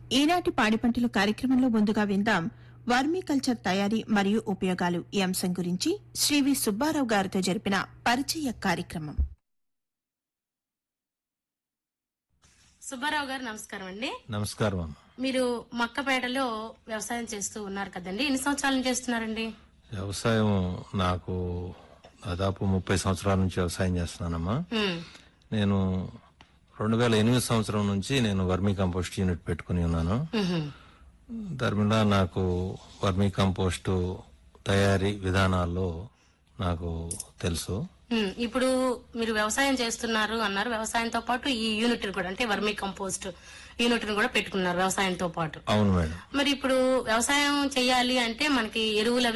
ఈనాటి పాడి పంటలు కార్యక్రమంలో ముందుగా విందాం వర్మీ కల్చర్ తయారీ మరియు ఉపయోగాలు ఈ అంశం గురించి శ్రీ వి సుబ్బారావు గారితో జరిపిన పరిచయ కార్యక్రమం సుబ్బారావు గారు నమస్కారం అండి నమస్కారం అమ్మ మీరు మక్కపేటలో వ్యవసాయం చేస్తూ ఉన్నారు కదండి ఎన్ని సంవత్సరాల నుంచి చేస్తున్నారండి వ్యవసాయం నాకు దాదాపు ముప్పై సంవత్సరాల నుంచి వ్యవసాయం చేస్తున్నానమ్మా ఉమ్, నేను రెండు వేల ఎనిమిది సంవత్సరం నుంచి నేను వర్మీ కంపోస్ట్ యూనిట్ పెట్టుకుని ఉన్నాను ఉహు, ధర్మిలా నాకు వర్మీ కంపోస్ట్ తయారీ విధానాల్లో నాకు తెలుసు ఉమ్, ఇప్పుడు మీరు వ్యవసాయం చేస్తున్నారు అన్నారు వ్యవసాయంతో పాటు ఈ యూనిట్ కూడా అంటే వర్మీ కంపోస్ట్ యూనిట్ కూడా పెట్టుకున్నారు వ్యవసాయంతో పాటు అవును మేడం మరి ఇప్పుడు వ్యవసాయం చేయాలి అంటే మనకి ఎరువులు అవి